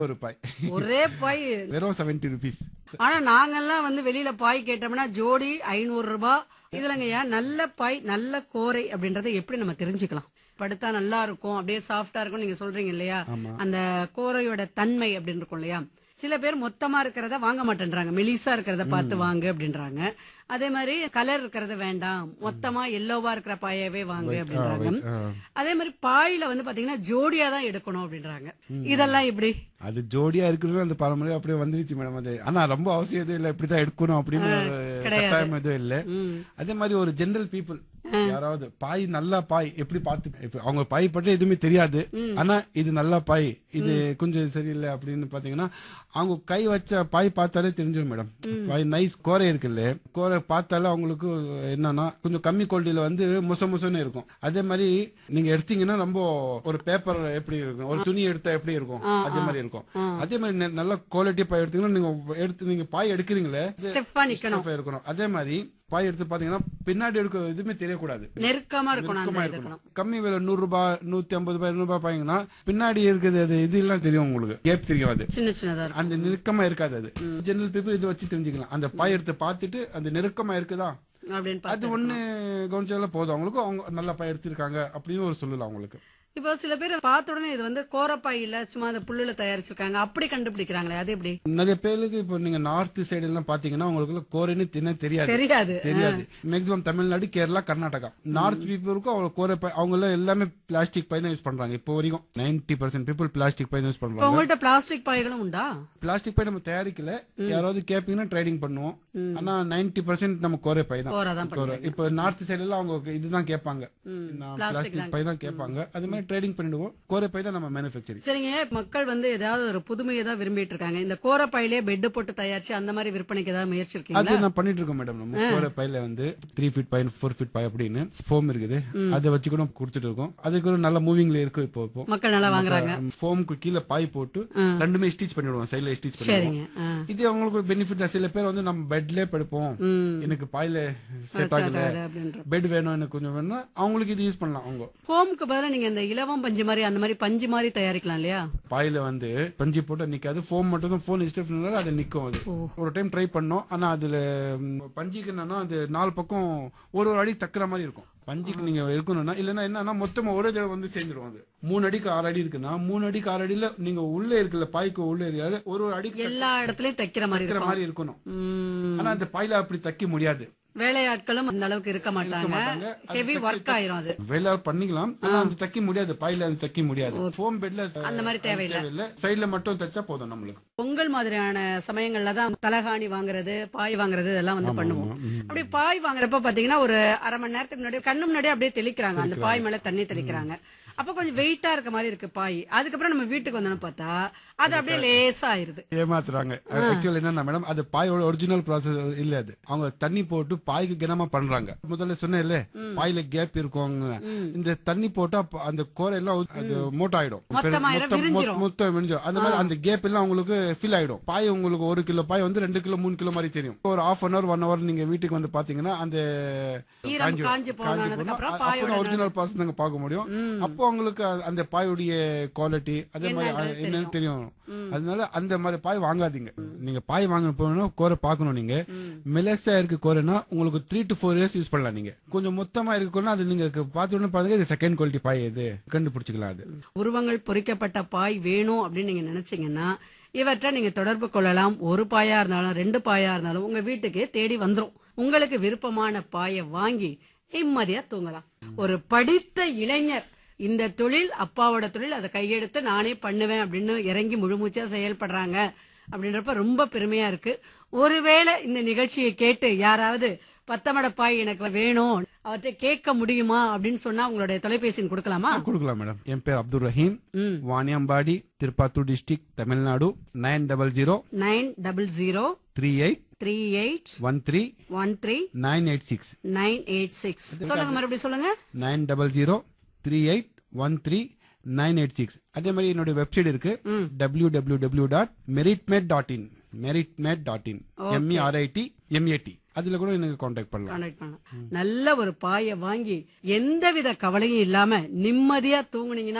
ஒரு பாய் ஒரே பாய் வெறும் செவன்டி ருபீஸ் ஆனா நாங்கெல்லாம் வந்து வெளியில பாய் கேட்டோம்னா ஜோடி ஐநூறு ரூபாய் இதுலங்கய்யா நல்ல பாய் நல்ல கோரை அப்படின்றத எப்படி நம்ம தெரிஞ்சுக்கலாம் படுத்தா நல்லா இருக்கும் அப்படியே சாஃப்டா இருக்கும் நீங்க சொல்றீங்க இல்லையா அந்த கோரையோட தன்மை அப்படின்னு இருக்கும் இல்லையா சில பேர் மொத்தமா இருக்கிறத வாங்க மாட்டேன்றாங்க மெலிசா இருக்கிறத பார்த்து வாங்க அப்படின்றாங்க அதே மாதிரி கலர் இருக்கிறத வேண்டாம் மொத்தமா எல்லோவா இருக்கிற பாயாவே வாங்க அப்படின்றாங்க அதே மாதிரி பாயில வந்து பாத்தீங்கன்னா ஜோடியா தான் எடுக்கணும் அப்படின்றாங்க இதெல்லாம் எப்படி அது ஜோடியா இருக்கிறது அந்த பாரம்பரியம் அப்படியே வந்துருச்சு மேடம் அது ஆனா ரொம்ப அவசியம் எதுவும் இல்ல இப்படிதான் எடுக்கணும் அப்படின்னு ஒரு கட்டாயம் எதுவும் இல்ல அதே மாதிரி ஒரு ஜெனரல் பீப்புள் யாராவது பாய் நல்ல பாய் எப்படி பார்த்து இப்ப அவங்க பாய் பற்றி எதுவுமே தெரியாது ஆனா இது நல்ல பாய் இது கொஞ்சம் சரியில்லை அப்படின்னு பாத்தீங்கன்னா அவங்க கை வச்ச பாய் பார்த்தாலே தெரிஞ்சிடும் மேடம் பாய் நைஸ் கோரை இருக்குல்ல கோரை பார்த்தாலே அவங்களுக்கு என்னன்னா கொஞ்சம் கம்மி குவாலிட்டியில வந்து முச முசன்னு இருக்கும் அதே மாதிரி நீங்க எடுத்தீங்கன்னா ரொம்ப ஒரு பேப்பர் எப்படி இருக்கும் ஒரு துணி எடுத்தா எப்படி இருக்கும் அதே மாதிரி இருக்கும் அதே மாதிரி நெ- நல்ல குவாலிட்டி பாய் எடுத்தீங்கன்னா நீங்க எடுத்து நீங்க பாய் எடுக்கிறீங்களே ஸ்டெஃபா நிக்கணும் ஸ்டெஃபா இருக்கணும் அதே மாதிரி பாய் எடுத்து பாத்தீங்கன்னா பின்னாடி எடுக்க எதுவுமே தெரியக்கூடாது நெருக்கமா இருக்கணும் அந்த நெருக்கமா இது இருக்கணும் கம்மி விலை நூறு ரூபாய் நூத்தி ஐம்பது ரூபாய் இருநூறு ரூபாய் பாய்ங்கன்னா பின்னாடி இருக்குது அது இது எல்லாம் தெரியும் உங்களுக்கு கேப் தெரியும் அது சின்ன சின்னதா இருக்கும் அந்த நெருக்கமா இருக்காது அது ஜெனரல் பீப்புள் இதை வச்சு தெரிஞ்சுக்கலாம் அந்த பாய் எடுத்து பார்த்துட்டு அந்த நெருக்கமா இருக்குதா அப்படின்னு அது பார்த்து ஒண்ணு கவனிச்சால போதும் அவங்களுக்கு அவங்க நல்ல பாய் எடுத்திருக்காங்க அப்படின்னு ஒரு சொல்லலாம் அவங்களுக்கு இப்போ சில பேர் பார்த்த உடனே இது வந்து கோரப்பாய் இல்ல சும்மா அந்த புல்லுல தயாரிச்சிருக்காங்க அப்படி கண்டுபிடிக்கிறாங்களே அது எப்படி நிறைய பேருக்கு இப்போ நீங்க நார்த் சைடு எல்லாம் பாத்தீங்கன்னா உங்களுக்கு கோரைன்னு தின்ன தெரியாது தெரியாது தெரியாது மேக்ஸிமம் தமிழ்நாடு கேரளா கர்நாடகா நார்த் பீப்புளுக்கும் அவங்க கோரை பை அவங்க எல்லாம் எல்லாமே பிளாஸ்டிக் பை தான் யூஸ் பண்றாங்க இப்போ வரைக்கும் நைன்டி பர்சன்ட் பீப்புள் பிளாஸ்டிக் பை தான் யூஸ் இப்போ பண்றாங்க உங்கள்ட்ட பிளாஸ்டிக் பாய்களும் உண்டா பிளாஸ்டிக் பை நம்ம தயாரிக்கல யாராவது கேப்பீங்கன்னா ட்ரேடிங் பண்ணுவோம் ஆனா நைன்டி பர்சன்ட் நம்ம கோரை பை தான் கோரை தான் கோரை. இப்போ நார்த் சைடுல எல்லாம் அவங்க இதுதான் கேட்பாங்க Plastic பிளாஸ்டிக் பை தான் கேட்பாங்க அது மாதிரி ட்ரேடிங் பண்ணிடுவோம் கோரை பை தான் நம்ம மேனுஃபேக்சரிங் சரிங்க மக்கள் வந்து ஏதாவது ஒரு புதுமையை தான் விரும்பிட்டு இருக்காங்க இந்த கோரப்பாயிலே பெட் போட்டு தயாரிச்சு அந்த மாதிரி விற்பனைக்கு ஏதாவது முயற்சி இருக்கீங்களா அது நான் பண்ணிட்டு இருக்கோம் மேடம் நம்ம கோரை பையில வந்து three feet by four feet by அப்படின்னு ஃபோம் இருக்குது அதை வச்சு கூட கொடுத்துட்டு இருக்கோம் அதுக்கு ஒரு நல்ல மூவிங்ல இருக்கு இப்போ இப்போ மக்கள் நல்லா வாங்குறாங்க ஃபோமுக்கு கீழே பாய் போட்டு ரெண்டுமே ஸ்டிச் பண்ணிடுவோம் சைடுல ஸ்டிச் பண்ணிடுவோம் சரிங்க ஆ. இது அவங்களுக்கு ஒரு பெனிஃபிட் தான் சில பேர் வந்து நம்ம பெட்லயே படுப்போம் ம். எனக்கு பாயில செட் ஆகல அப்படின்ற பெட் வேணும் எனக்கு கொஞ்சம் வேணும்னா அவங்களுக்கு இது யூஸ் பண்ணலாம் அவங்க ஃபோமுக்கு பதிலா நீங்க இந்த இலவம் பஞ்சு மாதிரி அந்த மாதிரி பஞ்சு மாதிரி தயாரிக்கலாம் இல்லையா பாயில வந்து பஞ்சு போட்டு நிக்காது ஃபோம் மட்டும் தான் ஃபோன் ஸ்டிஃப் அது நிக்கும் அது ஒரு டைம் ட்ரை பண்ணோம் ஆனா அதுல ம், பஞ்சுக்கு என்னன்னா அது நாலு பக்கம் ஒரு ஒரு அடி தக்குற மாதிரி இருக்கும் பஞ்சுக்கு நீங்க எடுக்கணும்னா இல்லன்னா என்னன்னா மொத்தமா ஒரே தடவை வந்து சேர்ந்துரும் அது மூணு அடிக்கு ஆறு அடி இருக்குன்னா மூணு அடிக்கு ஆறு அடியில நீங்க உள்ள இருக்குல்ல பாய்க்கு உள்ள ஏரியால ஒரு ஒரு அடிக்கு எல்லா இடத்துலயும் தைக்கிற மாதிரி தக்கிற இருக்கும் மாதிரி இருக்கணும் ம். ஆனா அந்த பாயில அப்படி தைக்க முடியாது வேலையாட்களும் அந்த அளவுக்கு இருக்க மாட்டாங்க மாட்டாங்க. அது ஹெவி ஒர்க் ஆயிரும் அது வேலை பண்ணிக்கலாம் ஆனா அந்த தைக்க முடியாது பாயில அது தைக்க முடியாது ஃபோம் பெட்ல அந்த மாதிரி தேவையில்லை. தேவையில்லை சைடுல மட்டும் தைச்சா போதும் நம்மளுக்கு பொங்கல் மாதிரியான சமயங்கள்ல தான் தலகாணி வாங்குறது பாய் வாங்குறது இதெல்லாம் வந்து பண்ணுவோம் அப்படி பாய் வாங்குறப்ப பாத்தீங்கன்னா ஒரு அரை மணி நேரத்துக்கு முன்னாடி கண்ணு முன்னாடி அப்படியே தெளிக்கிறாங்க அந்த பாய் மேல தண்ணி தெளிக்கிறாங்க அப்ப கொஞ்சம் வெயிட்டா இருக்க மாதிரி இருக்கு பாய் அதுக்கப்புறம் நம்ம வீட்டுக்கு வந்தோம்னு பார்த்தா அது அப்படியே லேசா ஆயிருது ஏமாத்துறாங்க ஆக்சுவல் என்னன்னா மேடம் அது பாயோட ஒரிஜினல் ப்ராசஸ் இல்ல அது அவங்க தண்ணி போட்டு பாய்க்கு கிணமா பண்றாங்க முதல்ல சொன்னேன்ல பாயில கேப் இருக்கும் இந்த தண்ணி போட்டா அப்ப அந்த கோரை எல்லாம் உ- அது மோட்டோ ஆயிடும் மொத்தமாயிரும், மொத்தம் விரிஞ்சிரும். மொ- மொத்தம் விரிஞ்சிரும் அந்த மாதிரி அந்த கேப் எல்லாம் உங்களுக்கு ஃபில் ஆயிடும் பாய் உங்களுக்கு ஒரு கிலோ பாய் வந்து ரெண்டு கிலோ மூணு கிலோ மாதிரி தெரியும் ஒரு half an hour one hour நீங்க வீட்டுக்கு வந்து பாத்தீங்கன்னா அந்த ஈரம் காஞ்சிரும். காஞ்சு போனதுக்கு அப்புறம் பாயோட ஒரிஜினல் ப்ராசஸ் நாங்க பார்க்க முடியும் அப்போ உங்களுக்கு அது- அந்த பாயுடைய குவாலிட்டி அதே மாதிரி அது என்னன்னு தெரியும் அதனால அந்த மாதிரி பாய் வாங்காதீங்க நீங்க பாய் வாங்க போகணும் கோரை பார்க்கணும் நீங்க மெலசா இருக்க கோரைனா உங்களுக்கு three to four years use பண்ணலாம் நீங்க கொஞ்சம் மொத்தமா இருக்க கோரைனா அது நீங்க பார்த்த உடனே பாருங்க இது செகண்ட் குவாலிட்டி பாய் இது கண்டுபிடிச்சிக்கலாம் அது உருவங்கள் பொறிக்கப்பட்ட பாய் வேணும் அப்படின்னு நீங்க நினைச்சீங்கன்னா இவற்றை நீங்க தொடர்பு கொள்ளலாம் ஒரு பாயா இருந்தாலும் ரெண்டு பாயா இருந்தாலும் உங்க வீட்டுக்கே தேடி வந்துரும் உங்களுக்கு விருப்பமான பாயை வாங்கி நிம்மதியா தூங்கலாம் ஒரு படித்த இளைஞர் இந்த தொழில் அப்பாவோட தொழில் அதை கையெடுத்து நானே பண்ணுவேன் அப்படின்னு இறங்கி முழுமூச்சா செயல்படுறாங்க அப்படின்றப்ப ரொம்ப பெருமையா இருக்கு ஒருவேளை இந்த நிகழ்ச்சியை கேட்டு யாராவது பத்தமட பாய் எனக்கு வேணும் அவற்றை கேட்க முடியுமா அப்படின்னு சொன்னா உங்களுடைய தொலைபேசி எண் கொடுக்கலாமா கொடுக்கலாம் மேடம் என் பேர் அப்துல் ரஹீம் ம் Vaniyambadi Tirupathur district Tamil Nadu nine double zero nine double zero three eight three eight one three one three nine eight six nine eight six சொல்லுங்க மறுபடியும் சொல்லுங்க nine double zero three eight one three nine eight six அதே மாதிரி என்னுடைய website இருக்கு W W W dot Meritmate dot in Meritmate dot in M E R I T M A T அதுல கூட எனக்கு காண்டாக்ட் பண்ணலாம் கான்டாக்ட் பண்ணலாம் நல்ல ஒரு பாயை வாங்கி எந்தவித கவலையும் இல்லாம நிம்மதியா தூங்குனீங்கன்னா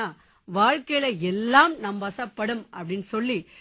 வாழ்க்கையில எல்லாம் நம் வசப்படும் அப்படின்னு சொல்லி